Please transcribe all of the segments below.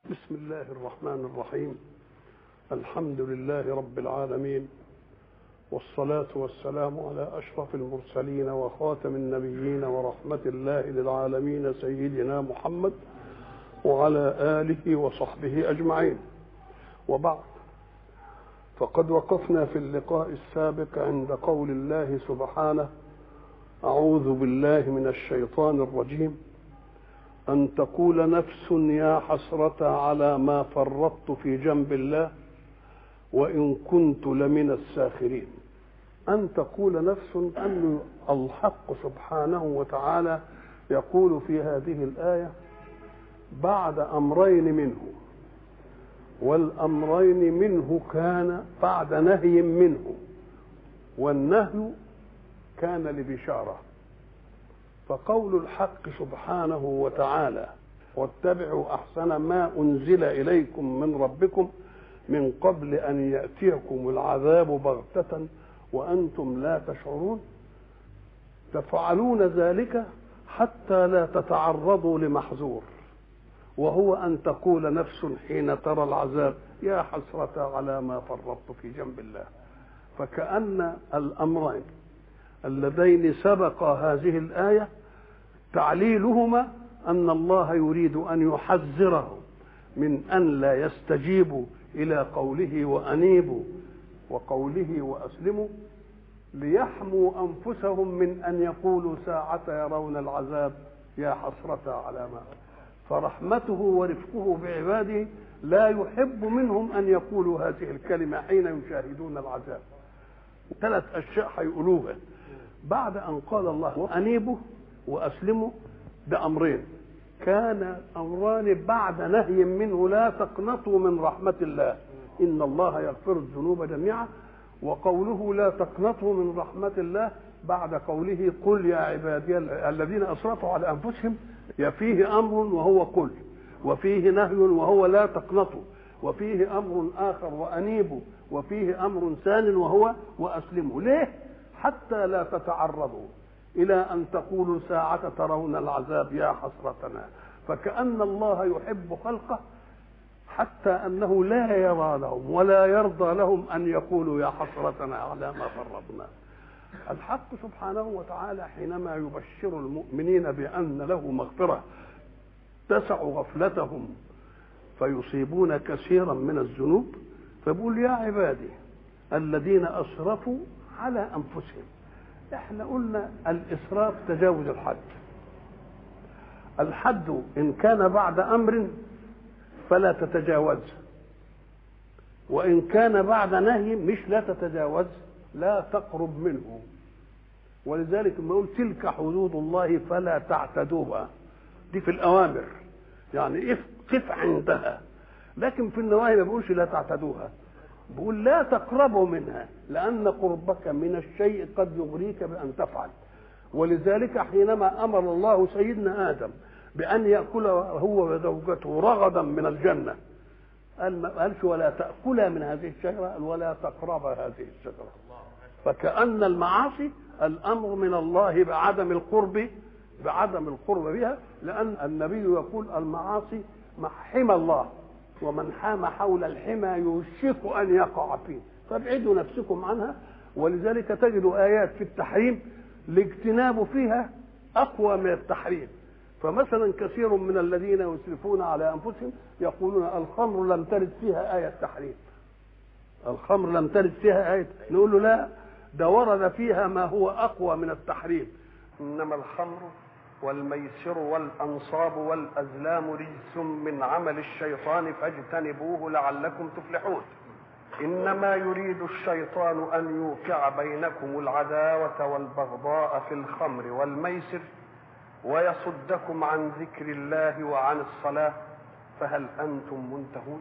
بسم الله الرحمن الرحيم الحمد لله رب العالمين والصلاة والسلام على أشرف المرسلين وخاتم النبيين ورحمة الله للعالمين سيدنا محمد وعلى آله وصحبه أجمعين وبعد فقد وقفنا في اللقاء السابق عند قول الله سبحانه أعوذ بالله من الشيطان الرجيم أن تقول نفس يا حسرة على ما فرطت في جنب الله وإن كنت لمن الساخرين أن تقول نفس أن الحق سبحانه وتعالى يقول في هذه الآية بعد أمرين منه والأمرين منه كان بعد نهي منه والنهي كان لبشاره فقول الحق سبحانه وتعالى واتبعوا احسن ما انزل اليكم من ربكم من قبل ان ياتيكم العذاب بغته وانتم لا تشعرون تفعلون ذلك حتى لا تتعرضوا لمحذور وهو ان تقول نفس حين ترى العذاب يا حسره على ما فرطت في جنب الله فكان الامرين اللذين سبق هذه الآية تعليلهما أن الله يريد أن يحذرهم من أن لا يستجيبوا إلى قوله وأنيبوا وقوله وأسلموا ليحموا أنفسهم من أن يقولوا ساعة يرون العذاب يا حسرة على ما فرحمته ورفقه بعباده لا يحب منهم أن يقولوا هذه الكلمة حين يشاهدون العذاب ثلاث أشياء هيقولوها بعد ان قال الله انيبوا واسلموا بامرين كان امران بعد نهي منه لا تقنطوا من رحمه الله ان الله يغفر الذنوب جميعا وقوله لا تقنطوا من رحمه الله بعد قوله قل يا عبادي الذين اسرفوا على انفسهم يا فيه امر وهو قل وفيه نهي وهو لا تقنطوا وفيه امر اخر وانيبوا وفيه امر ثان وهو واسلموا ليه حتى لا تتعرضوا إلى أن تقولوا ساعة ترون العذاب يا حسرتنا فكأن الله يحب خلقه حتى أنه لا يرى لهم ولا يرضى لهم أن يقولوا يا حسرتنا على ما فرطنا الحق سبحانه وتعالى حينما يبشر المؤمنين بأن له مغفرة تسع غفلتهم فيصيبون كثيرا من الذنوب فيقول يا عبادي الذين أسرفوا على انفسهم احنا قلنا الاسراف تجاوز الحد الحد ان كان بعد امر فلا تتجاوز وان كان بعد نهي مش لا تتجاوز لا تقرب منه ولذلك لما يقول تلك حدود الله فلا تعتدوها دي في الاوامر يعني قف عندها لكن في النواهي ما بيقولش لا تعتدوها بيقول لا تقربوا منها لأن قربك من الشيء قد يغريك بأن تفعل ولذلك حينما أمر الله سيدنا آدم بأن يأكل هو وزوجته رغدا من الجنة قال ما قالش ولا تأكلا من هذه الشجرة قال ولا تقربا هذه الشجرة فكأن المعاصي الأمر من الله بعدم القرب بعدم القرب بها لأن النبي يقول المعاصي حمى الله ومن حام حول الحمى يوشك ان يقع فيه فابعدوا نفسكم عنها ولذلك تجد ايات في التحريم الاجتناب فيها اقوى من التحريم فمثلا كثير من الذين يسرفون على انفسهم يقولون الخمر لم ترد فيها ايه تحريم الخمر لم ترد فيها ايه نقول له لا ده ورد فيها ما هو اقوى من التحريم انما الخمر والميسر والأنصاب والأزلام رجس من عمل الشيطان فاجتنبوه لعلكم تفلحون إنما يريد الشيطان أن يوقع بينكم العداوة والبغضاء في الخمر والميسر ويصدكم عن ذكر الله وعن الصلاة فهل أنتم منتهون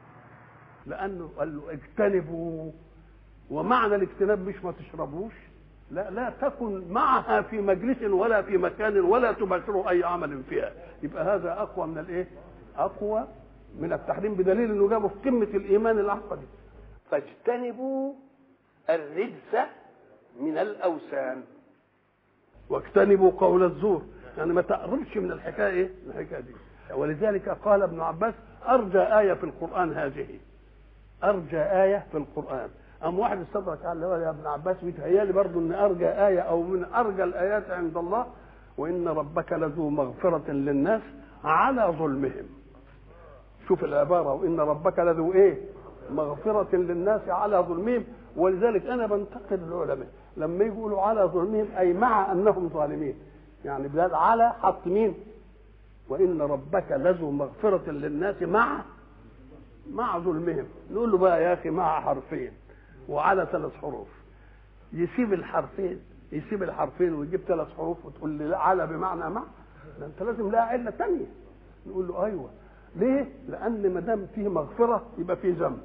لأنه قال له اجتنبوا ومعنى الاجتناب مش ما تشربوش لا لا تكن معها في مجلس ولا في مكان ولا تباشر اي عمل فيها يبقى هذا اقوى من الايه اقوى من التحريم بدليل انه جابه في قمه الايمان الاحقى دي فاجتنبوا الرجس من الاوثان واجتنبوا قول الزور يعني ما تقربش من الحكايه ايه الحكايه دي ولذلك قال ابن عباس ارجى ايه في القران هذه ارجى ايه في القران أم واحد استدرك قال له يا ابن عباس بيتهيألي برضه ان ارجى ايه او من ارجى الايات عند الله وان ربك لذو مغفره للناس على ظلمهم شوف العباره وان ربك لذو ايه مغفره للناس على ظلمهم ولذلك انا بنتقد العلماء لما يقولوا على ظلمهم اي مع انهم ظالمين يعني بلاد على حط مين وان ربك لذو مغفره للناس مع مع ظلمهم نقول له بقى يا اخي مع حرفين وعلى ثلاث حروف يسيب الحرفين يسيب الحرفين ويجيب ثلاث حروف وتقول لي لا على بمعنى مع ده انت لازم لها عله ثانيه نقول له ايوه ليه؟ لان ما دام فيه مغفره يبقى فيه ذنب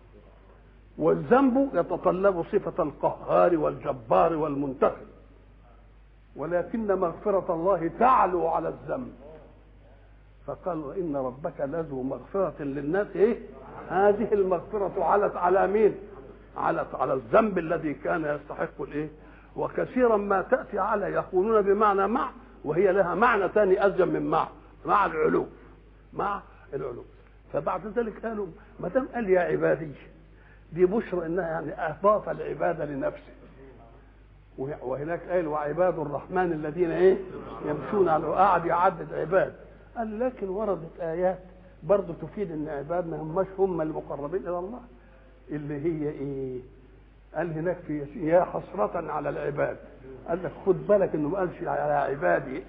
والذنب يتطلب صفه القهار والجبار والمنتقم ولكن مغفره الله تعلو على الذنب فقال وان ربك لذو مغفره للناس ايه هذه المغفره علت على مين علت على الذنب الذي كان يستحق الايه وكثيرا ما تاتي على يقولون بمعنى مع وهي لها معنى ثاني ازين من مع مع العلو مع العلو فبعد ذلك قالوا ما دام قال يا عبادي دي بشرى انها يعني اضاف العباده لنفسه وهناك قال وعباد الرحمن الذين ايه يمشون على قاعد يعدد عباد قال لكن وردت ايات برضه تفيد ان عباد ما هماش هم المقربين الى الله اللي هي ايه قال هناك في يا حسرة على العباد قال لك خد بالك انه ما قالش على عبادي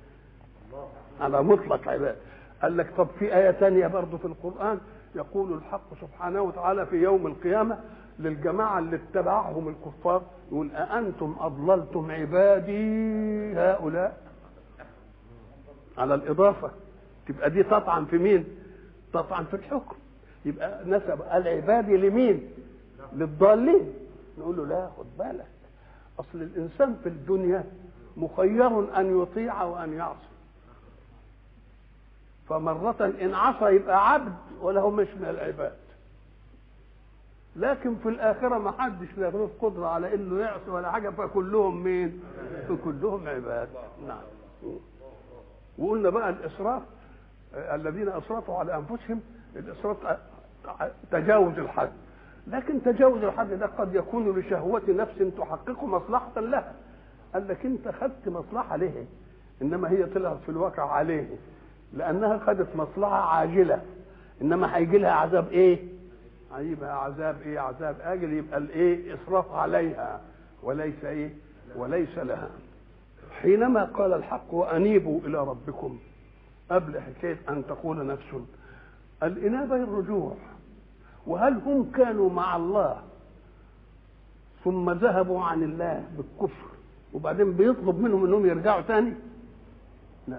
على مطلق عباد قال لك طب في آية ثانية برضه في القرآن يقول الحق سبحانه وتعالى في يوم القيامة للجماعة اللي اتبعهم الكفار يقول أأنتم أضللتم عبادي هؤلاء على الإضافة تبقى دي تطعن في مين؟ تطعن في الحكم يبقى نسب العبادي لمين؟ للضالين نقول له لا خد بالك أصل الإنسان في الدنيا مخير أن يطيع وأن يعصي فمرة إن عصى يبقى عبد وله مش من العباد لكن في الآخرة ما حدش له قدرة على إنه يعصي ولا حاجة فكلهم مين؟ فكلهم عباد نعم وقلنا بقى الإسراف الذين أسرفوا على أنفسهم الإسراف تجاوز الحد لكن تجاوز الحد ده قد يكون لشهوة نفس تحقق مصلحة لها قال لك أنت خدت مصلحة ليه إنما هي طلعت في الواقع عليه لانها خدت مصلحه عاجله انما هيجي لها عذاب ايه هيبقى عذاب ايه عذاب اجل يبقى الايه اسراف عليها وليس ايه وليس لها حينما قال الحق وانيبوا الى ربكم قبل حكايه ان تقول نفس الانابه الرجوع وهل هم كانوا مع الله ثم ذهبوا عن الله بالكفر وبعدين بيطلب منهم انهم يرجعوا تاني لا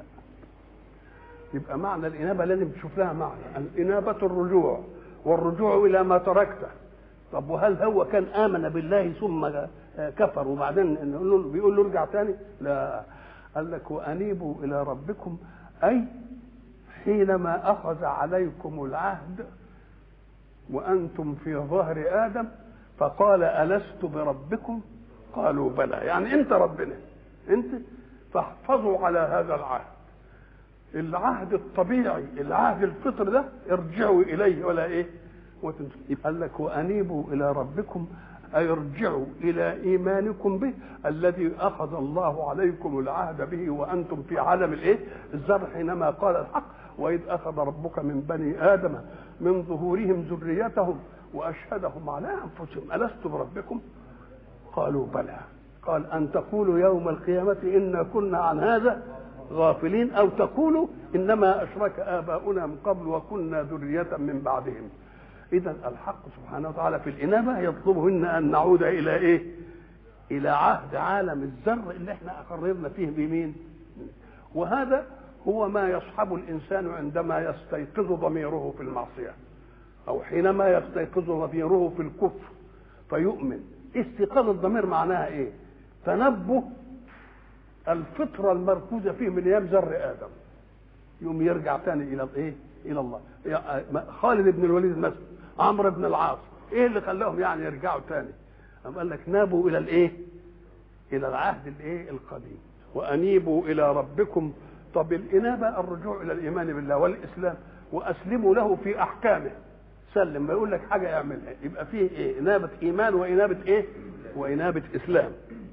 يبقى معنى الإنابة لازم تشوف لها معنى الإنابة الرجوع والرجوع إلى ما تركته طب وهل هو كان آمن بالله ثم كفر وبعدين بيقول له ارجع تاني لا قال لك وأنيبوا إلى ربكم أي حينما أخذ عليكم العهد وأنتم في ظهر آدم فقال ألست بربكم قالوا بلى يعني أنت ربنا أنت فاحفظوا على هذا العهد العهد الطبيعي العهد الفطر ده ارجعوا اليه ولا ايه قال لك وانيبوا الى ربكم اي ارجعوا الى ايمانكم به الذي اخذ الله عليكم العهد به وانتم في عالم الايه الذر حينما قال الحق واذ اخذ ربك من بني ادم من ظهورهم ذريتهم واشهدهم على انفسهم الست بربكم قالوا بلى قال ان تقولوا يوم القيامه انا كنا عن هذا غافلين او تقولوا انما اشرك اباؤنا من قبل وكنا ذريه من بعدهم اذا الحق سبحانه وتعالى في الانابه يطلب منا ان نعود الى ايه الى عهد عالم الذر اللي احنا اقررنا فيه بمين وهذا هو ما يصحب الانسان عندما يستيقظ ضميره في المعصيه او حينما يستيقظ ضميره في الكفر فيؤمن استيقاظ الضمير معناها ايه تنبه الفطره المركوزه فيه من ايام ذر ادم يوم يرجع تاني الى الايه الى الله خالد بن الوليد مثلا عمرو بن العاص ايه اللي خلاهم يعني يرجعوا تاني أم قال لك نابوا الى الايه الى العهد الايه القديم وانيبوا الى ربكم طب الانابه الرجوع الى الايمان بالله والاسلام واسلموا له في احكامه سلم ما يقول لك حاجه اعملها يبقى فيه ايه انابه ايمان وانابه ايه وانابه اسلام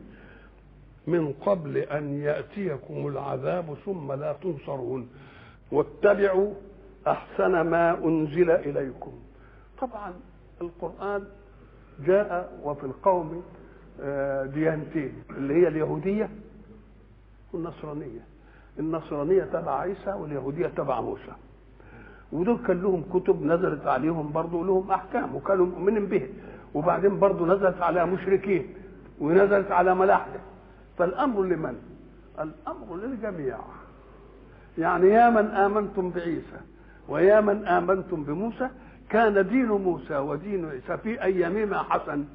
من قبل ان ياتيكم العذاب ثم لا تنصرون واتبعوا احسن ما انزل اليكم طبعا القران جاء وفي القوم ديانتين اللي هي اليهوديه والنصرانيه النصرانيه تبع عيسى واليهوديه تبع موسى ودول كان لهم كتب نزلت عليهم برضه لهم احكام وكانوا مؤمنين به وبعدين برضه نزلت على مشركين ونزلت على ملاحده فالامر لمن؟ الامر للجميع يعني يا من امنتم بعيسى ويا من امنتم بموسى كان دين موسى ودين عيسى في ايامهما حسن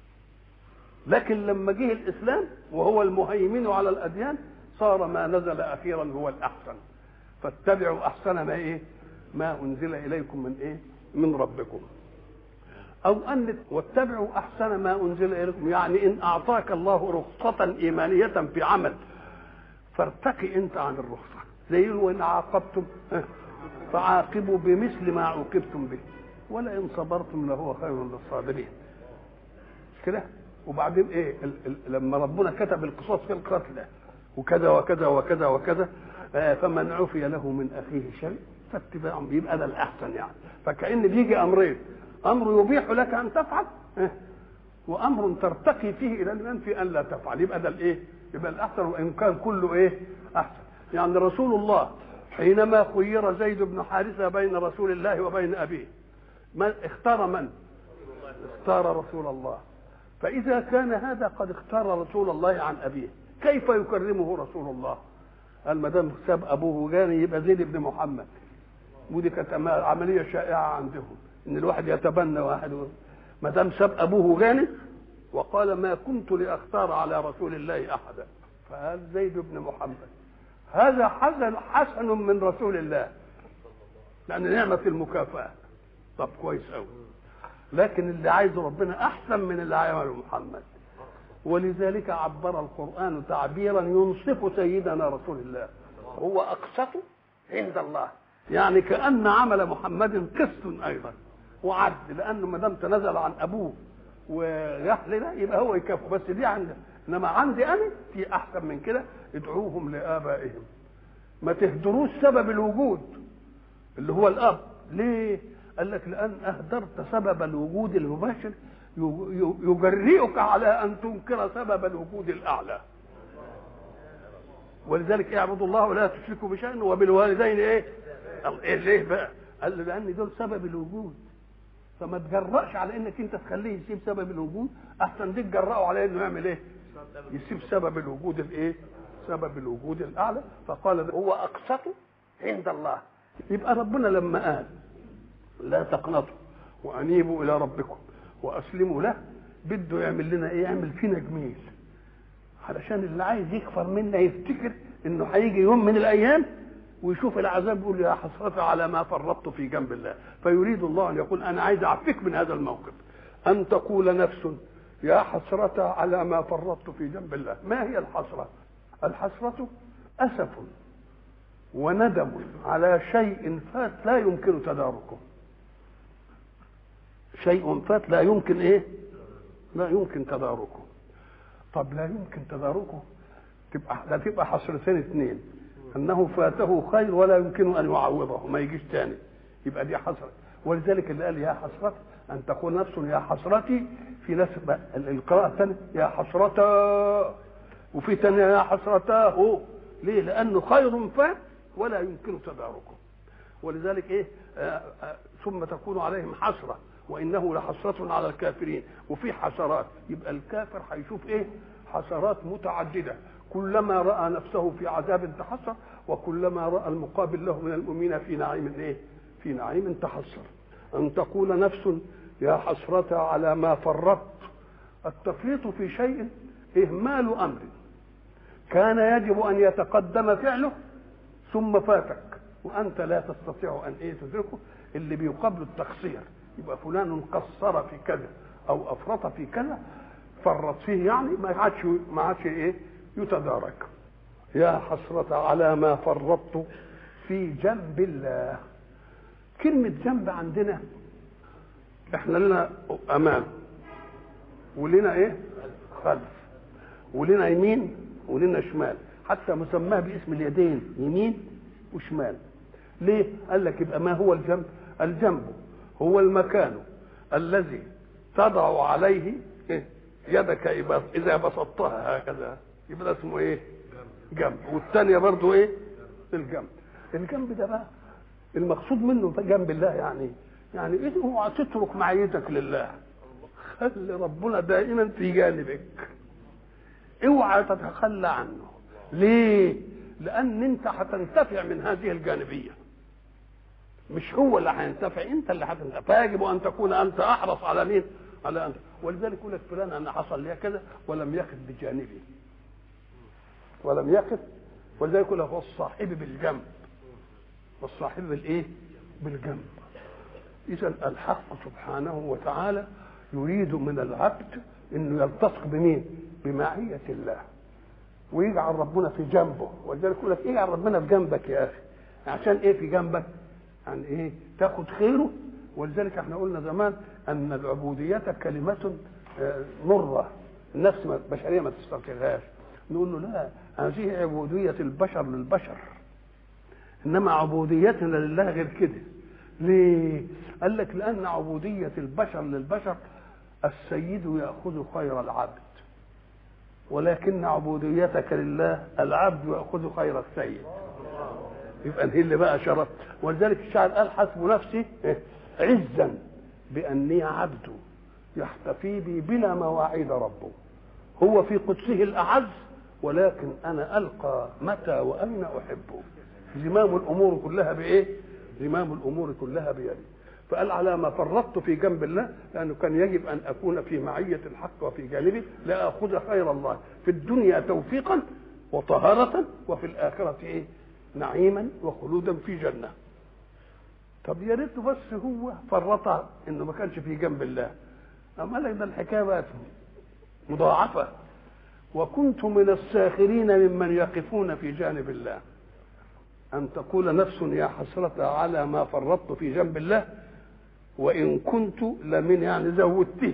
لكن لما جه الاسلام وهو المهيمن على الاديان صار ما نزل اخيرا هو الاحسن فاتبعوا احسن ما ايه ما انزل اليكم من ايه من ربكم او ان واتبعوا احسن ما انزل اليكم يعني ان اعطاك الله رخصه ايمانيه في عمل فارتقي انت عن الرخصه زي وان عاقبتم فعاقبوا بمثل ما عوقبتم به ولئن صبرتم لهو خير للصابرين كده وبعدين ايه ال ال لما ربنا كتب القصاص في القتلى وكذا وكذا وكذا وكذا فمن عفي له من اخيه شيء فاتباع يبقى ده الاحسن يعني فكأن بيجي امرين امر يبيح لك ان تفعل وامر ترتقي فيه الى الايمان في ان لا تفعل يبقى ده الايه؟ يبقى الاحسن وان كان كله ايه؟ احسن يعني رسول الله حينما خير زيد بن حارثه بين رسول الله وبين ابيه من اختار من؟ اختار رسول الله فاذا كان هذا قد اختار رسول الله عن ابيه كيف يكرمه رسول الله؟ قال ما دام ساب ابوه جاني يبقى زيد بن محمد ودي كانت عمليه شائعه عندهم ان الواحد يتبنى واحد ما دام ساب ابوه غاني وقال ما كنت لاختار على رسول الله احدا فقال زيد بن محمد هذا حسن حسن من رسول الله لان نعمه المكافاه طب كويس قوي لكن اللي عايزه ربنا احسن من اللي عمله محمد ولذلك عبر القران تعبيرا ينصف سيدنا رسول الله هو اقسط عند الله يعني كان عمل محمد قسط ايضا وعدل لانه ما دام تنزل عن ابوه وراح لنا يبقى هو يكافئه بس دي عندي انما عندي انا في احسن من كده ادعوهم لابائهم ما تهدروش سبب الوجود اللي هو الاب ليه قال لك لان اهدرت سبب الوجود المباشر يجرئك على ان تنكر سبب الوجود الاعلى ولذلك اعبدوا الله ولا تشركوا بشيء وبالوالدين ايه ايه ليه بقى قال له لان دول سبب الوجود فما تجرأش على انك انت تخليه يسيب سبب الوجود احسن دي تجرأه على انه يعمل ايه يسيب سبب الوجود الايه سبب الوجود الاعلى فقال هو اقسط عند الله يبقى ربنا لما قال لا تقنطوا وانيبوا الى ربكم واسلموا له بده يعمل لنا ايه يعمل فينا جميل علشان اللي عايز يكفر منا يفتكر انه هيجي يوم من الايام ويشوف العذاب يقول يا حسرة على ما فرطت في جنب الله فيريد الله ان يقول انا عايز اعفيك من هذا الموقف ان تقول نفس يا حسرة على ما فرطت في جنب الله ما هي الحسرة الحسرة أسف وندم على شيء فات لا يمكن تداركه شيء فات لا يمكن ايه لا يمكن تداركه طب لا يمكن تداركه تبقى ده تبقى حسرتين اثنين انه فاته خير ولا يمكن ان يعوضه ما يجيش تاني يبقى دي حسره ولذلك اللي قال يا حسرة ان تقول نفس يا حسرتي في ناس القراءة الثانية يا حسرتا وفي ثانية يا حسرتاه ليه؟ لأنه خير فات ولا يمكن تداركه ولذلك ايه آآ آآ ثم تكون عليهم حسرة وإنه لحسرة على الكافرين وفي حسرات يبقى الكافر هيشوف ايه حسرات متعددة كلما رأى نفسه في عذاب تحسر وكلما رأى المقابل له من المؤمنين في نعيم ايه في نعيم تحسر أن تقول نفس يا حسرة على ما فرطت التفريط في شيء إهمال أمر كان يجب أن يتقدم فعله ثم فاتك وأنت لا تستطيع أن إيه تدركه اللي بيقابل التقصير يبقى فلان قصر في كذا أو أفرط في كذا فرط فيه يعني ما عادش ما عادش إيه يتدارك يا حسرة على ما فرطت في جنب الله كلمة جنب عندنا احنا لنا امام ولنا ايه خلف ولنا يمين ولنا شمال حتى مسماه باسم اليدين يمين وشمال ليه قال لك يبقى ما هو الجنب الجنب هو المكان الذي تضع عليه إيه؟ يدك اذا بسطتها هكذا يبقى ده اسمه ايه جنب والثانيه برضو ايه الجنب الجنب ده بقى المقصود منه جنب الله يعني يعني ايه اوعى تترك معيتك لله خلي ربنا دائما في جانبك اوعى تتخلى عنه ليه لان انت هتنتفع من هذه الجانبيه مش هو اللي هينتفع انت اللي هتنتفع فيجب ان تكون انت احرص على مين على انت ولذلك يقول لك فلان انا حصل لي كذا ولم يقف بجانبي ولم يقف ولذلك يقول لك والصاحب بالجنب والصاحب بالايه بالجنب اذا الحق سبحانه وتعالى يريد من العبد انه يلتصق بمين بمعيه الله ويجعل ربنا في جنبه ولذلك يقول لك اجعل ربنا في جنبك يا اخي عشان ايه في جنبك يعني ايه تاخد خيره ولذلك احنا قلنا زمان ان العبوديه كلمه مره النفس البشريه ما تستطيعهاش نقول له لا هذه عبوديه البشر للبشر انما عبوديتنا لله غير كده ليه قال لك لان عبوديه البشر للبشر السيد ياخذ خير العبد ولكن عبوديتك لله العبد ياخذ خير السيد يبقى هي اللي بقى شرف ولذلك الشاعر قال حسب نفسي عزا باني عبد يحتفي بي بلا مواعيد ربه هو في قدسه الاعز ولكن انا القى متى واين احبه زمام الامور كلها بايه زمام الامور كلها بيدي فقال على ما فرطت في جنب الله لانه كان يجب ان اكون في معيه الحق وفي جانبه لاخذ خير الله في الدنيا توفيقا وطهاره وفي الاخره ايه نعيما وخلودا في جنه طب يا ريت بس هو فرط انه ما كانش في جنب الله اما قال لك ده الحكايه بقى مضاعفه وكنت من الساخرين ممن يقفون في جانب الله أن تقول نفس يا حسرة على ما فرطت في جنب الله وإن كنت لمن يعني زودته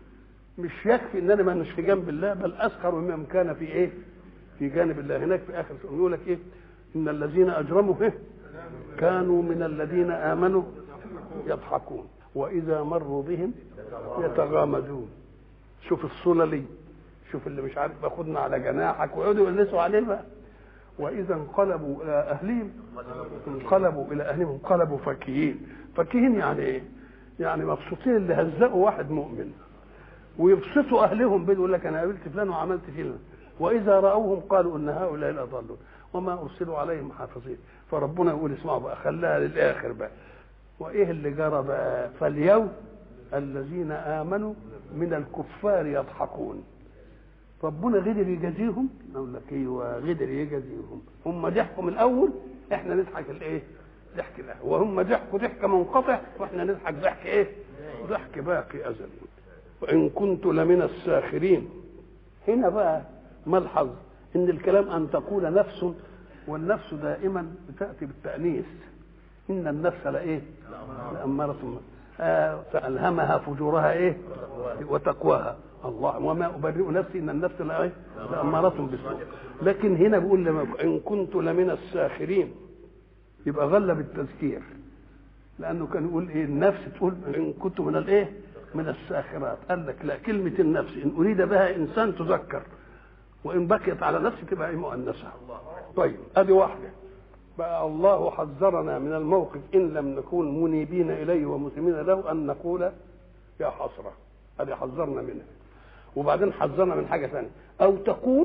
مش يكفي ان انا مش في جنب الله بل اسخر ممن كان في ايه؟ في جانب الله هناك في اخر يقول لك ايه؟ ان الذين اجرموا إيه؟ كانوا من الذين امنوا يضحكون واذا مروا بهم يتغامزون شوف الصللي شوف اللي مش عارف باخدنا على جناحك ويقعدوا يقلسوا عليه بقى واذا انقلبوا الى اهلهم انقلبوا الى اهلهم انقلبوا فكهين فكهين يعني ايه يعني مبسوطين اللي هزقوا واحد مؤمن ويبسطوا اهلهم بيه يقول لك انا قابلت فلان وعملت فلان واذا راوهم قالوا ان هؤلاء لاضلون وما ارسلوا عليهم حافظين فربنا يقول اسمعوا بقى خلاها للاخر بقى وايه اللي جرى بقى فاليوم الذين امنوا من الكفار يضحكون ربنا قدر يجازيهم اقول لك ايوه قدر يجازيهم هم ضحكوا من الاول احنا نضحك الايه ضحك الاول وهم ضحكوا ضحك منقطع واحنا نضحك ضحك ايه ضحك باقي ازل وان كنت لمن الساخرين هنا بقى ملحظ ان الكلام ان تقول نفس والنفس دائما بتاتي بالتانيث ان النفس لايه لاماره آه فالهمها فجورها ايه وتقواها الله وما ابرئ نفسي ان النفس لا ايه لاماره بالسوء لكن هنا بيقول لما ان كنت لمن الساخرين يبقى غلب التذكير لانه كان يقول ايه النفس تقول ان كنت من الايه من الساخرات قال لك لا كلمه النفس ان اريد بها انسان تذكر وان بقيت على نفسي تبقى ايه مؤنثه طيب ادي واحده بقى الله حذرنا من الموقف ان لم نكون منيبين اليه ومسلمين له ان نقول يا حسره هذه حذرنا منها وبعدين حذرنا من حاجه ثانيه او تقول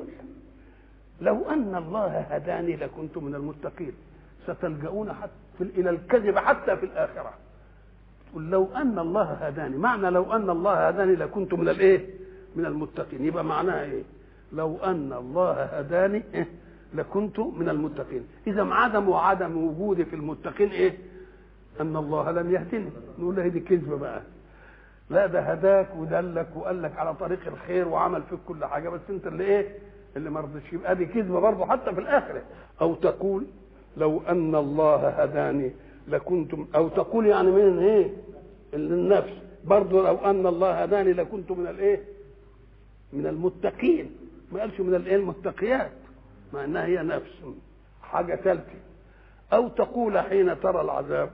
لو ان الله هداني لكنت من المتقين ستلجؤون حتى الى الكذب حتى في الاخره تقول لو ان الله هداني معنى لو ان الله هداني لكنت من الايه من المتقين يبقى معناها ايه لو ان الله هداني إيه؟ لكنت من المتقين اذا عدم وعدم وجودي في المتقين ايه ان الله لم يهدني نقول له دي كذبه بقى لا ده هداك ودلك وقال لك على طريق الخير وعمل فيك كل حاجه بس انت اللي ايه اللي ما رضيش يبقى دي كذبه برضه حتى في الاخره او تقول لو ان الله هداني لكنتم او تقول يعني من ايه النفس برضه لو ان الله هداني لكنت من الايه من المتقين ما قالش من الايه المتقيات مع انها هي نفس حاجه ثالثه او تقول حين ترى العذاب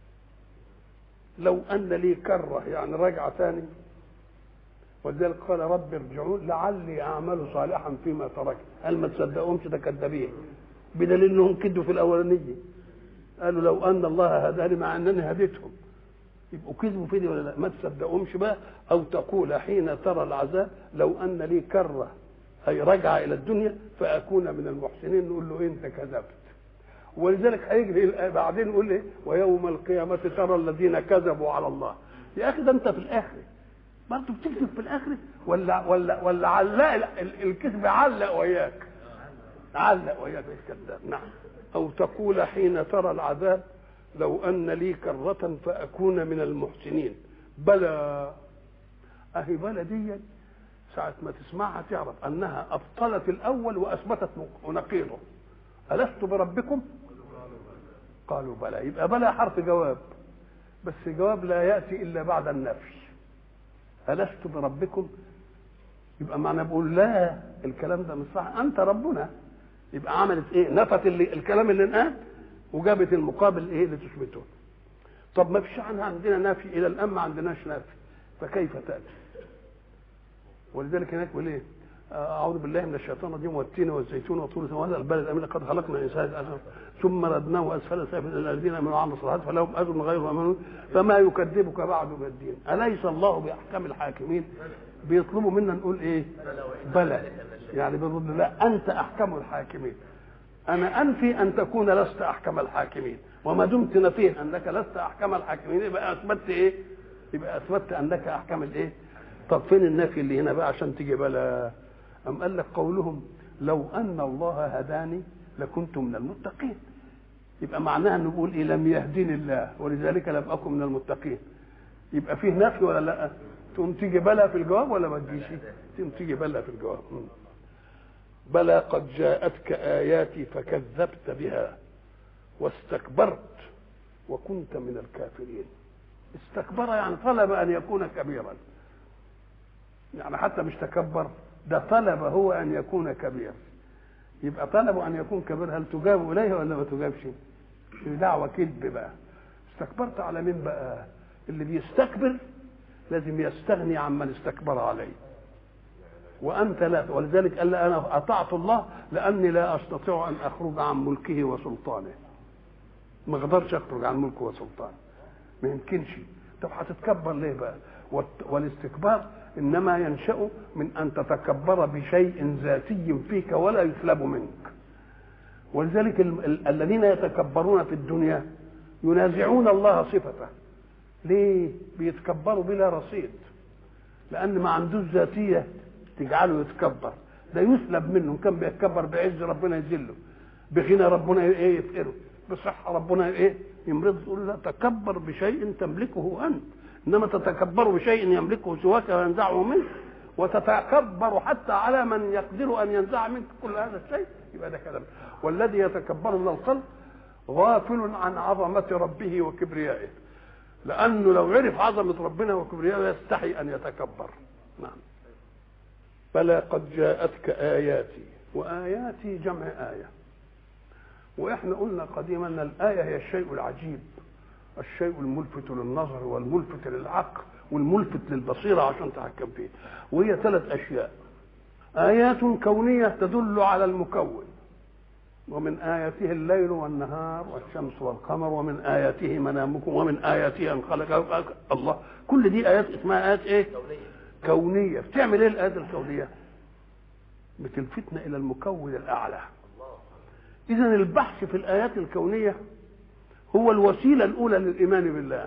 لو ان لي كره يعني رجعه ثاني ولذلك قال رب ارجعون لعلي اعمل صالحا فيما تركت قال ما تصدقهمش ده كذابين بدليل انهم كدوا في الاولانيه قالوا لو ان الله هداني مع انني هديتهم يبقوا كذبوا في دي ولا لا ما تصدقهمش بقى او تقول حين ترى العذاب لو ان لي كره اي رجع الى الدنيا فاكون من المحسنين نقول له انت كذبت ولذلك هيجي بعدين يقول ايه ويوم القيامه ترى الذين كذبوا على الله يا اخي ده انت في الاخر برضه بتكذب في الاخر ولا ولا ولا علق الكذب علق وياك علق وياك الكذاب نعم او تقول حين ترى العذاب لو ان لي كره فاكون من المحسنين بلى اهي بلى دي ساعة ما تسمعها تعرف أنها أبطلت الأول وأثبتت نقيضه ألست بربكم؟ قالوا بلى يبقى بلى حرف جواب بس جواب لا يأتي إلا بعد النفي ألست بربكم؟ يبقى معنى بقول لا الكلام ده مش صح أنت ربنا يبقى عملت إيه؟ نفت اللي الكلام اللي انقال وجابت المقابل إيه اللي تثبته طب ما فيش عنها عندنا نافي إلى الآن ما عندناش نافي فكيف تأتي؟ ولذلك هناك بيقول ايه؟ اعوذ بالله من الشيطان الرجيم والتين والزيتون وطول وهذا البلد الامين لقد خلقنا الانسان ثم ردناه اسفل سافل الى الذين امنوا وعملوا الصالحات فلهم اجر غير ممنون فما يكذبك بعد بالدين اليس الله باحكم الحاكمين بيطلبوا منا نقول ايه؟ بلى يعني بيقول لا انت احكم الحاكمين انا انفي ان تكون لست احكم الحاكمين وما دمت نفيه انك لست احكم الحاكمين يبقى اثبتت ايه؟ يبقى اثبتت انك احكم الايه؟ طب فين النفي اللي هنا بقى عشان تيجي بلا أم قال لك قولهم لو أن الله هداني لكنت من المتقين يبقى معناها انه بيقول إيه لم يهدني الله ولذلك لم أكن من المتقين يبقى فيه نفي ولا لا تقوم تيجي بلا في الجواب ولا ما تجيش تقوم تيجي بلا في الجواب بلى قد جاءتك آياتي فكذبت بها واستكبرت وكنت من الكافرين استكبر يعني طلب أن يكون كبيرا يعني حتى مش تكبر ده طلب هو ان يكون كبير يبقى طلب ان يكون كبير هل تجاب اليه ولا ما تجابش دعوه كذب بقى استكبرت على مين بقى اللي بيستكبر لازم يستغني عمن استكبر عليه وانت لا ولذلك قال انا اطعت الله لاني لا استطيع ان اخرج عن ملكه وسلطانه ما اقدرش اخرج عن ملكه وسلطانه ما يمكنش طب هتتكبر ليه بقى والاستكبار انما ينشا من ان تتكبر بشيء ذاتي فيك ولا يسلب منك ولذلك الذين يتكبرون في الدنيا ينازعون الله صفته ليه بيتكبروا بلا رصيد لان ما عندوش ذاتيه تجعله يتكبر ده يسلب منه كان بيتكبر بعز ربنا يذله بغنى ربنا ايه يفقره بصحه ربنا ايه يمرض تقول لا تكبر بشيء تملكه انت انما تتكبر بشيء يملكه سواك وينزعه منك وتتكبر حتى على من يقدر ان ينزع منك كل هذا الشيء يبقى ده كلام والذي يتكبر من القلب غافل عن عظمه ربه وكبريائه لانه لو عرف عظمه ربنا وكبريائه يستحي ان يتكبر نعم بلى قد جاءتك اياتي واياتي جمع ايه واحنا قلنا قديما ان الايه هي الشيء العجيب الشيء الملفت للنظر والملفت للعقل والملفت للبصيرة عشان تحكم فيه وهي ثلاث أشياء آيات كونية تدل على المكون ومن آياته الليل والنهار والشمس والقمر ومن آياته منامكم ومن آياته أن خلق الله كل دي آيات اسمها آيات إيه؟ كونية بتعمل إيه الآيات الكونية؟ بتلفتنا إلى المكون الأعلى إذا البحث في الآيات الكونية هو الوسيله الاولى للايمان بالله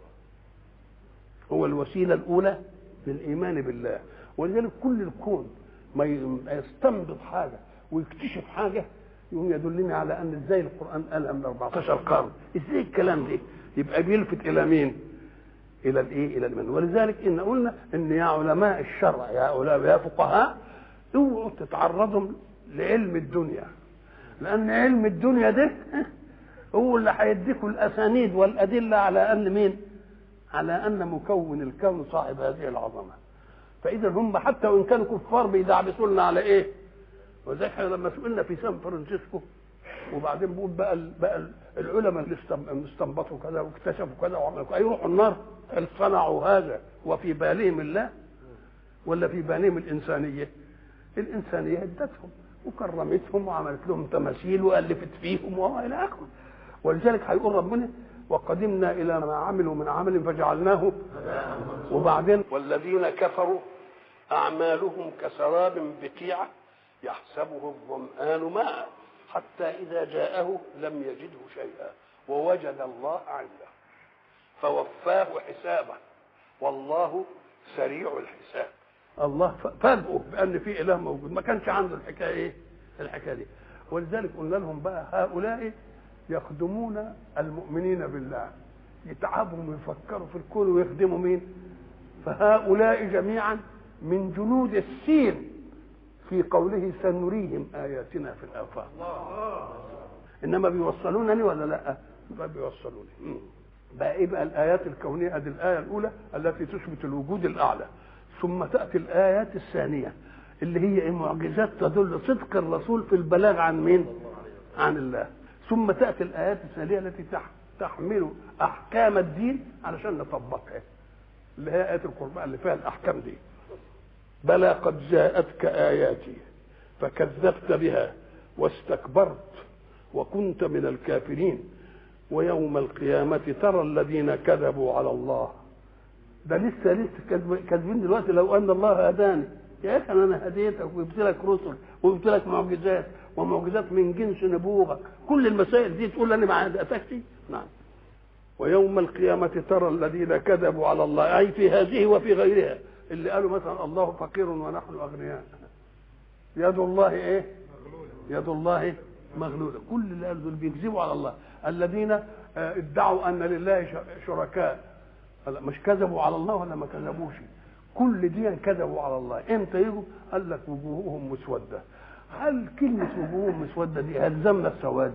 هو الوسيله الاولى للايمان بالله ولذلك كل الكون ما يستنبط حاجه ويكتشف حاجه يقوم يدلني على ان ازاي القران قالها من 14 قرن ازاي الكلام ده يبقى بيلفت الى مين الى الايه الى الايمان ولذلك ان قلنا ان يا علماء الشرع يا علماء يا فقهاء اوعوا تتعرضوا لعلم الدنيا لان علم الدنيا ده هو اللي هيديكم الاسانيد والادله على ان مين على ان مكون الكون صاحب هذه العظمه فاذا هم حتى وان كانوا كفار بيدعبسوا لنا على ايه وذلك احنا لما سئلنا في سان فرانسيسكو وبعدين بقول بقى ال- بقى ال- العلماء اللي استم- استنبطوا كذا واكتشفوا كذا وعملوا كذا هيروحوا النار هل صنعوا هذا وفي بالهم الله ولا في بالهم الانسانيه؟ الانسانيه ادتهم وكرمتهم وعملت لهم تماثيل والفت فيهم والى اخره ولذلك هيقول ربنا وقدمنا الى ما عملوا من عمل فجعلناه وبعدين والذين كفروا اعمالهم كسراب بقيعه يحسبه الظمآن ماء حتى إذا جاءه لم يجده شيئا ووجد الله عنده فوفاه حسابه والله سريع الحساب الله فاجئه بأن في إله موجود ما كانش عنده الحكاية إيه الحكاية دي ولذلك قلنا لهم بقى هؤلاء يخدمون المؤمنين بالله يتعبوا ويفكروا في الكون ويخدموا مين فهؤلاء جميعا من جنود السين في قوله سنريهم اياتنا في الافاق انما بيوصلونني ولا لا يبقى بيوصلوني مم. بقى ايه بقى الايات الكونيه ادي الايه الاولى التي تثبت الوجود الاعلى ثم تاتي الايات الثانيه اللي هي ايه معجزات تدل صدق الرسول في البلاغ عن مين عن الله ثم تاتي الايات الثانيه التي تح- تحمل احكام الدين علشان نطبقها اللي هي ايات القران اللي فيها الاحكام دي بلى قد جاءتك آياتي فكذبت بها واستكبرت وكنت من الكافرين ويوم القيامة ترى الذين كذبوا على الله ده لسه لسه كذب- كاذبين دلوقتي لو أن الله هداني يا أخي أنا هديتك وجبت لك رسل وجبت لك معجزات ومعجزات من جنس نبوغك كل المسائل دي تقول أنا ما هدأتكش نعم ويوم القيامة ترى الذين كذبوا على الله أي في هذه وفي غيرها اللي قالوا مثلا الله فقير ونحن أغنياء يد الله إيه يد الله مغلولة كل اللي قالوا دول بيكذبوا على الله الذين آه، ادعوا أن لله ش- شركاء هلا مش كذبوا على الله ولا ما كذبوش كل دي كذبوا على الله امتى يجوا قال لك وجوههم مسودة هل كلمة وجوههم مسودة دي هل ذم السواد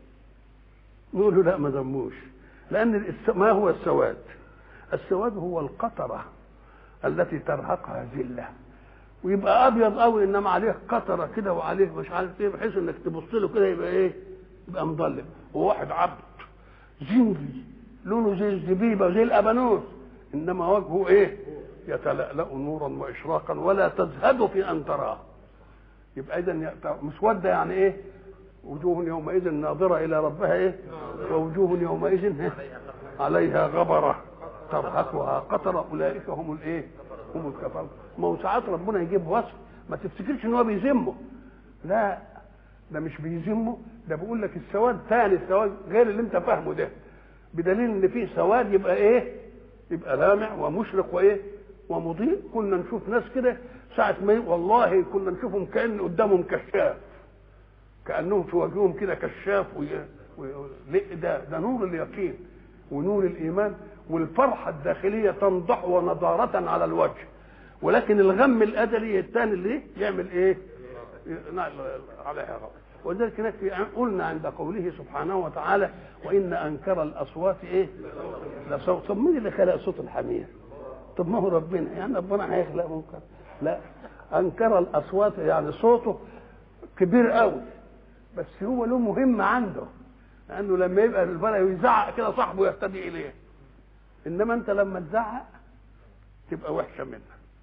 نقول له لا ما ذموش لأن الس- ما هو السواد السواد هو القطرة التي ترهقها ذلة ويبقى أبيض قوي إنما عليه قطرة كده وعليه مش عارف إيه بحيث إنك تبص له كده يبقى إيه يبقى مظلم وواحد عبد زنجي لونه زي الزبيبة زي الأبانوس إنما وجهه إيه يتلألأ نورا وإشراقا ولا تزهد في أن تراه يبقى إذا مسودة يعني إيه وجوه يومئذ ناظرة إلى ربها إيه ووجوه يومئذ إيه؟ عليها غبرة ترهقها قطرة أولئك هم الإيه هم الكفار ما هو ساعات ربنا يجيب وصف ما تفتكرش إن هو بيذمه لا ده مش بيذمه ده بيقول لك السواد ثاني السواد غير اللي انت فاهمه ده بدليل ان في سواد يبقى ايه يبقى لامع ومشرق وايه ومضيء كنا نشوف ناس كده ساعة ما ي- والله كنا نشوفهم كأن قدامهم كشاف كأنهم في وجههم كده كشاف وي... وي... ليه؟ ده ده نور اليقين ونور الإيمان والفرحة الداخلية تنضح ونضارة على الوجه ولكن الغم الأزلي الثاني اللي يعمل إيه؟ نعم، عليها غضب ولذلك هناك في قلنا عند قوله سبحانه وتعالى وإن أنكر الأصوات إيه؟ لصوت طب مين اللي خلق صوت الحمير؟ طب ما هو ربنا يعني ربنا هيخلق منكر لا أنكر الأصوات يعني صوته كبير قوي بس هو له مهمة عنده لأنه لما يبقى البلد يزعق كده صاحبه يهتدي إليه إنما أنت لما تزعق تبقى وحشة منك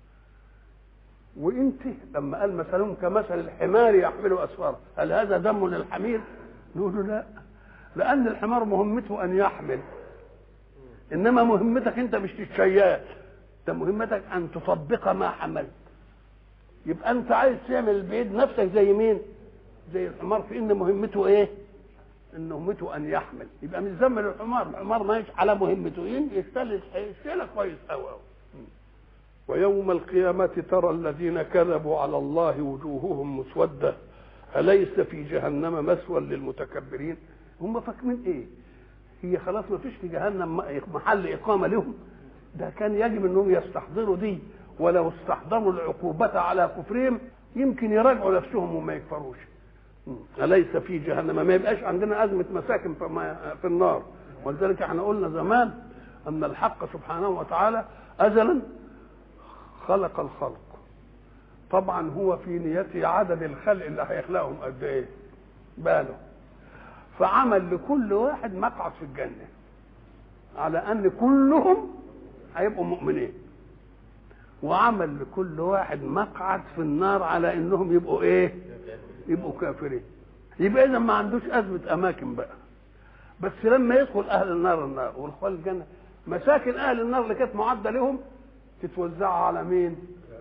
وانت لما قال مثلهم كمثل الحمار يحمل اسفارا هل هذا دم للحمير نقول له لا لان الحمار مهمته ان يحمل انما مهمتك انت مش الشيال ده مهمتك ان تطبق ما حملت يبقى انت عايز تعمل بايد نفسك زي مين زي الحمار في ان مهمته ايه ان مهمته ان يحمل يبقى مش ذنب للحمار الحمار ماشي على مهمته يشتغل يشتغل كويس قوي قوي ويوم القيامة ترى الذين كذبوا على الله وجوههم مسودة أليس في جهنم مثوى للمتكبرين هم فاكرين ايه هي خلاص ما فيش في جهنم محل إقامة لهم ده كان يجب انهم يستحضروا دي ولو استحضروا العقوبة على كفرهم يمكن يراجعوا نفسهم وما يكفروش أليس في جهنم ما يبقاش عندنا أزمة مساكن في النار ولذلك احنا قلنا زمان أن الحق سبحانه وتعالى أزلا خلق الخلق طبعا هو في نيته عدد الخلق اللي هيخلقهم قد ايه باله فعمل لكل واحد مقعد في الجنة على أن كلهم هيبقوا مؤمنين وعمل لكل واحد مقعد في النار على انهم يبقوا ايه يبقوا كافرين يبقى اذا ما عندوش ازمه اماكن بقى بس لما يدخل اهل النار النار ودخول الجنه مساكن اهل النار اللي كانت معده لهم تتوزع على مين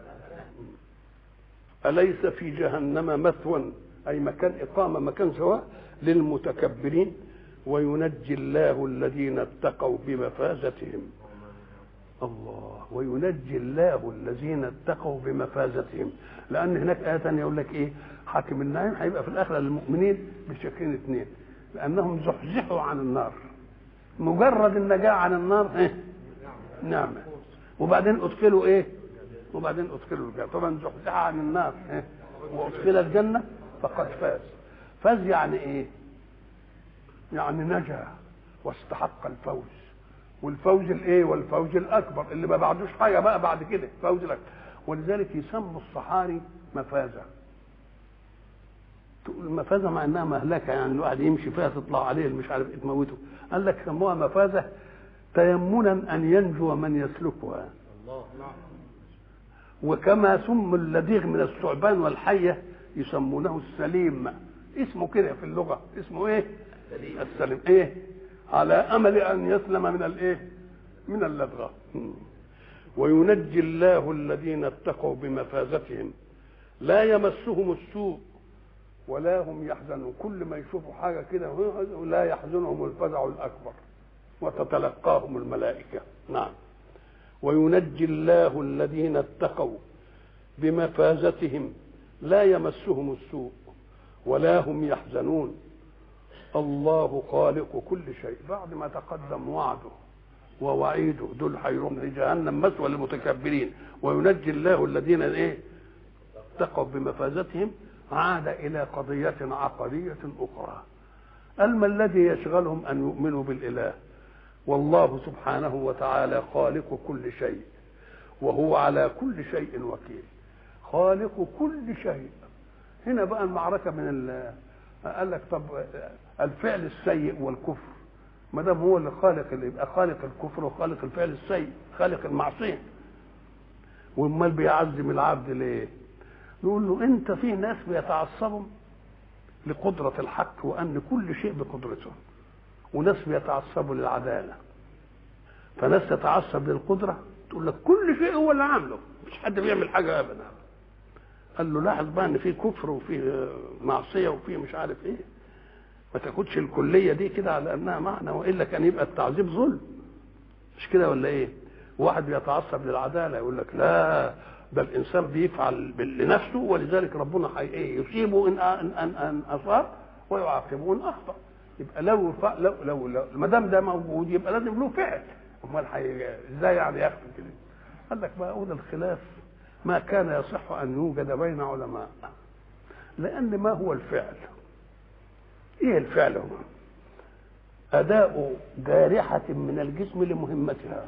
اليس في جهنم مثوى اي مكان اقامه مكان سواء للمتكبرين وينجي الله الذين اتقوا بمفازتهم الله وينجي الله الذين اتقوا بمفازتهم لان هناك ايه ثانيه يقول لك ايه حاكم النعيم هيبقى في الاخره للمؤمنين بشكلين اثنين لانهم زحزحوا عن النار مجرد النجاه عن النار ايه نعمه وبعدين ادخلوا ايه وبعدين ادخلوا الجنه طبعا زحزح عن النار إيه؟ وادخل الجنه فقد فاز فاز يعني ايه يعني نجا واستحق الفوز والفوز الايه والفوز الاكبر اللي ما بعدوش حاجه بقى بعد كده فوز الاكبر ولذلك يسموا الصحاري مفازه تقول مفازه مع انها مهلكه يعني الواحد يمشي فيها تطلع عليه مش عارف ايه تموته قال لك سموها مفازه تيمنا ان ينجو من يسلكها وكما سم اللديغ من الثعبان والحيه يسمونه السليم اسمه كده في اللغه اسمه ايه السليم ايه على امل ان يسلم من الايه من اللدغه وينجي الله الذين اتقوا بمفازتهم لا يمسهم السوء ولا هم يحزنون كل ما يشوفوا حاجه كده لا يحزنهم الفزع الاكبر وتتلقاهم الملائكه نعم وينجي الله الذين اتقوا بمفازتهم لا يمسهم السوء ولا هم يحزنون الله خالق كل شيء بعد ما تقدم وعده ووعيده دول هيروحوا لجهنم مثوى للمتكبرين وينجي الله الذين ايه اتقوا بمفازتهم عاد الى قضيه عقديه اخرى الما الذي يشغلهم ان يؤمنوا بالاله والله سبحانه وتعالى خالق كل شيء وهو على كل شيء وكيل خالق كل شيء هنا بقى المعركه من قال لك طب الفعل السيء والكفر ما دام هو اللي خالق اللي يبقى خالق الكفر وخالق الفعل السيء خالق المعصيه وامال بيعزم العبد ليه؟ نقول له انت في ناس بيتعصبوا لقدرة الحق وأن كل شيء بقدرته وناس بيتعصبوا للعدالة فناس تتعصب للقدرة تقول لك كل شيء هو اللي عامله مش حد بيعمل حاجة أبدا قال له لاحظ بقى ان في كفر وفي معصيه وفي مش عارف ايه ما تاخدش الكليه دي كده على انها معنى والا كان يبقى التعذيب ظلم مش كده ولا ايه واحد بيتعصب للعداله يقول لك لا ده الانسان بيفعل لنفسه ولذلك ربنا حي ايه يصيبه ان ان ان, أن اصاب ويعاقبه ان اخطا يبقى لو ف... لو لو, لو ما دام ده موجود يبقى لازم له فعل امال حي... ازاي يعني يخفي كده قال لك بقى هو الخلاف ما كان يصح ان يوجد بين علماء لان ما هو الفعل ايه الفعل هو اداء جارحه من الجسم لمهمتها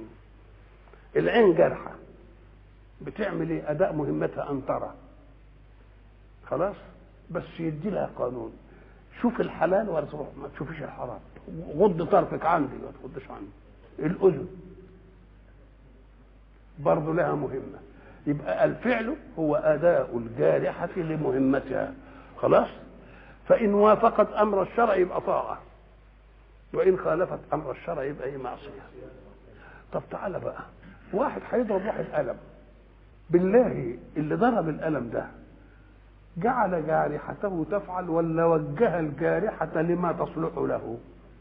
العين جارحه بتعمل ايه اداء مهمتها ان ترى خلاص بس يدي لها قانون شوف الحلال ولا تروح ما تشوفيش الحرام غض طرفك عندي ما تغضش عندي الاذن برضه لها مهمه يبقى الفعل هو اداء الجارحه لمهمتها خلاص فان وافقت امر الشرع يبقى طاعه وان خالفت امر الشرع يبقى ايه معصيه طب تعالى بقى واحد هيضرب واحد قلم بالله اللي ضرب القلم ده جعل جارحته تفعل ولا وجه الجارحة لما تصلح له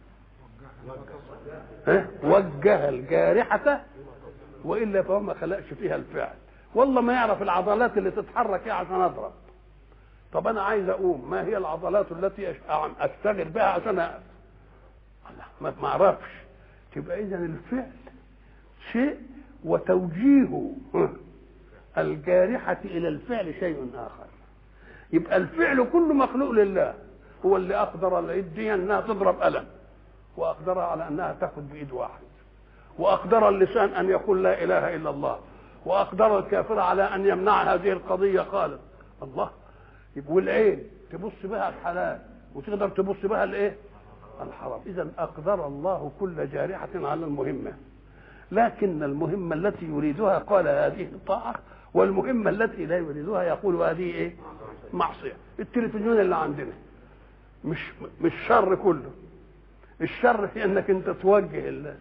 ها؟ وجه الجارحة وإلا فهو ما خلقش فيها الفعل والله ما يعرف العضلات اللي تتحرك ايه عشان اضرب طب انا عايز اقوم ما هي العضلات التي اشتغل بها عشان أقف الله ما اعرفش تبقى اذا الفعل شيء وتوجيهه الجارحة إلى الفعل شيء آخر يبقى الفعل كله مخلوق لله هو اللي أقدر اليد أنها تضرب ألم وأقدرها على أنها تأخذ بإيد واحد وأقدر اللسان أن يقول لا إله إلا الله وأقدر الكافر على أن يمنع هذه القضية قال الله يبقى والعين تبص بها الحلال وتقدر تبص بها الايه؟ الحرام اذا اقدر الله كل جارحه على المهمه لكن المهمه التي يريدها قال هذه طاعه والمهمه التي لا يريدها يقول هذه ايه؟ معصيه التلفزيون اللي عندنا مش مش شر كله الشر في انك انت توجه الله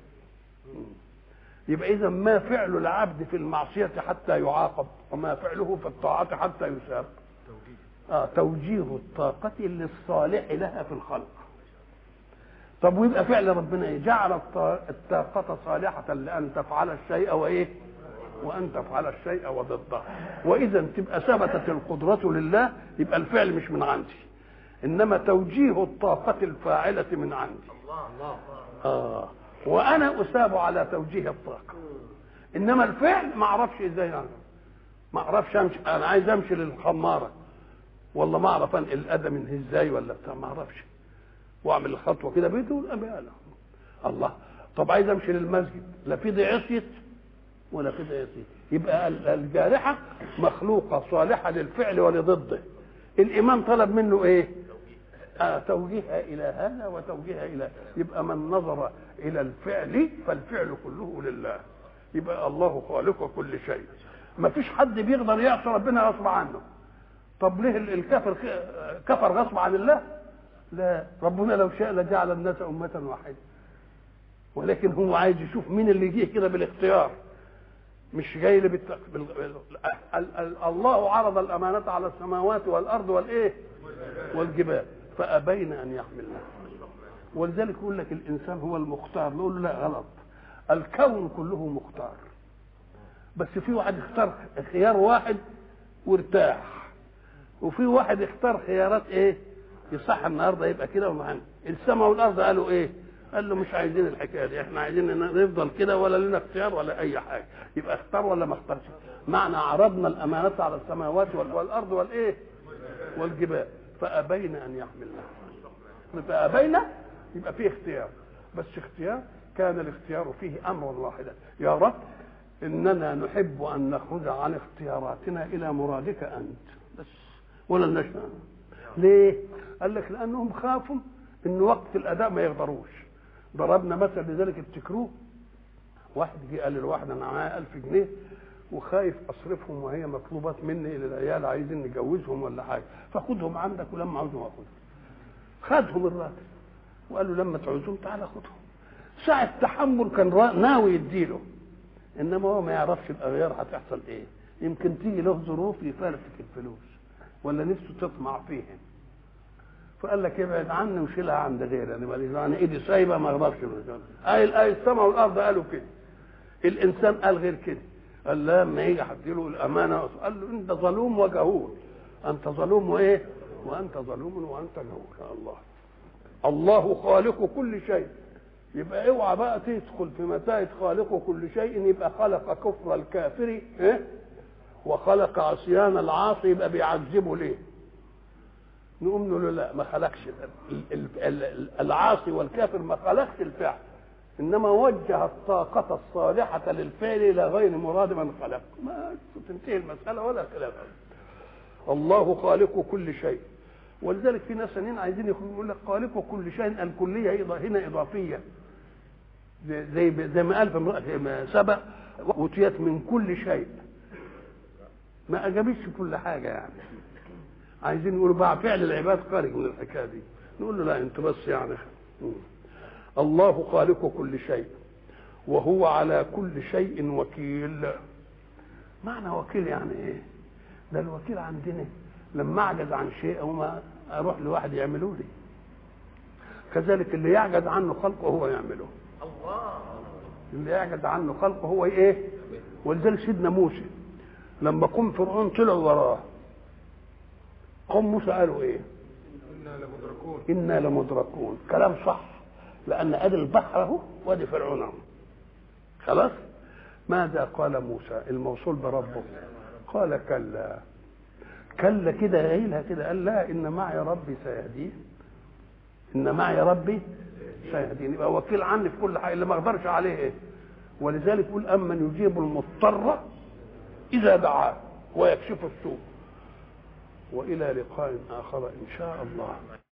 يبقى اذا ما فعل العبد في المعصيه حتى يعاقب وما فعله في الطاعه حتى يثاب آه توجيه الطاقة للصالح لها في الخلق طب ويبقى فعل ربنا ايه جعل الطاقة صالحة لأن تفعل الشيء وإيه وأن تفعل الشيء وضده وإذا تبقى ثبتت القدرة لله يبقى الفعل مش من عندي إنما توجيه الطاقة الفاعلة من عندي آه وأنا أثاب على توجيه الطاقة إنما الفعل ما أعرفش إزاي يعني ما أعرفش أمشي أنا عايز أمشي للخمارة والله ما اعرف انقل الادم من ازاي ولا بتاع ما اعرفش واعمل الخطوه كده بدون الله طب عايز امشي للمسجد لا في دي عصيت ولا في دي عصيت يبقى الجارحه مخلوقه صالحه للفعل ولضده الامام طلب منه ايه آه توجيهها الى هذا وتوجيهها الى يبقى من نظر الى الفعل فالفعل كله لله يبقى الله خالق كل شيء ما فيش حد بيقدر يعصي ربنا غصب عنه طب ليه الكافر كفر غصب عن الله لا ربنا لو شاء لجعل الناس أمة واحدة ولكن هو عايز يشوف مين اللي جه كده بالاختيار مش جاي لي بالت... بال... ال... ال... الله عرض الأمانة على السماوات والأرض والإيه والجبال فأبين أن يحملنها ولذلك يقول لك الإنسان هو المختار نقول له لا غلط الكون كله مختار بس في واحد اختار خيار واحد وارتاح وفي واحد اختار خيارات ايه يصح النهارده يبقى كده ومعنى السماء والارض قالوا ايه قال له مش عايزين الحكايه دي احنا عايزين نفضل كده ولا لنا اختيار ولا اي حاجه يبقى اختار ولا ما اختارش معنى عرضنا الامانه على السماوات والارض والايه والجبال فابين ان يحملنها فابين يبقى فيه اختيار بس اختيار كان الاختيار فيه امرا واحدا يا رب اننا نحب ان نخرج عن اختياراتنا الى مرادك انت بس ولا نشاء ليه قال لك لانهم خافوا ان وقت الاداء ما يقدروش ضربنا مثل لذلك افتكروه واحد جه قال للواحد انا معايا 1000 جنيه وخايف اصرفهم وهي مطلوبات مني للعيال عايزين نجوزهم ولا حاجه فخدهم عندك ولما عاوزهم اخدهم خدهم الراجل وقال له لما تعوزهم تعالى خدهم ساعة تحمل كان ناوي يديله انما هو ما يعرفش الاغيار هتحصل ايه يمكن تيجي له ظروف يفارقك الفلوس ولا نفسه تطمع فيهم فقال لك ابعد عني وشيلها عند غيري انا ماليش انا ايدي سايبه ما اقدرش اي الايه السماء والارض قالوا كده الانسان قال غير كده قال لا لما يجي له الامانه قال له انت ظلوم وجهول انت ظلوم وايه وانت ظلوم وانت جهول الله الله خالق كل شيء يبقى اوعى بقى تدخل في متاهه خالق كل شيء يبقى خلق كفر الكافر إيه؟ وخلق عصيان العاصي يبقى بيعذبه ليه؟ نقوم نقول له لا ما خلقش العاصي والكافر ما خلقش الفعل انما وجه الطاقة الصالحة للفعل الى غير مراد من خلق ما تنتهي المسألة ولا خلاف الله خالق كل شيء ولذلك في ناس ثانيين عايزين يقول لك خالق كل شيء الكلية هنا إضافية زي زي ما قال في سبق أوتيت من كل شيء ما أجابتش كل حاجة يعني عايزين يقولوا بقى فعل العباد خارج من الحكايه دي نقول له لا انت بس يعني الله خالق كل شيء وهو على كل شيء وكيل معنى وكيل يعني ايه ده الوكيل عندنا لما اعجز عن شيء او ما اروح لواحد يعمله لي كذلك اللي يعجز عنه خلقه هو يعمله الله اللي يعجز عنه خلقه هو ايه ولذلك سيدنا موسى لما قوم فرعون طلعوا وراه قوم موسى قالوا ايه انا لمدركون انا لمدركون كلام صح لان ادي البحر اهو وادي فرعون اهو خلاص ماذا قال موسى الموصول بربه قال كلا كلا كده قايلها كده قال لا ان معي ربي سيهدين ان معي ربي سيهدين يبقى وكيل عني في كل حاجه اللي ما اقدرش عليه ايه ولذلك يقول امن يجيب المضطر اذا دعاه ويكشف السوء والى لقاء اخر ان شاء الله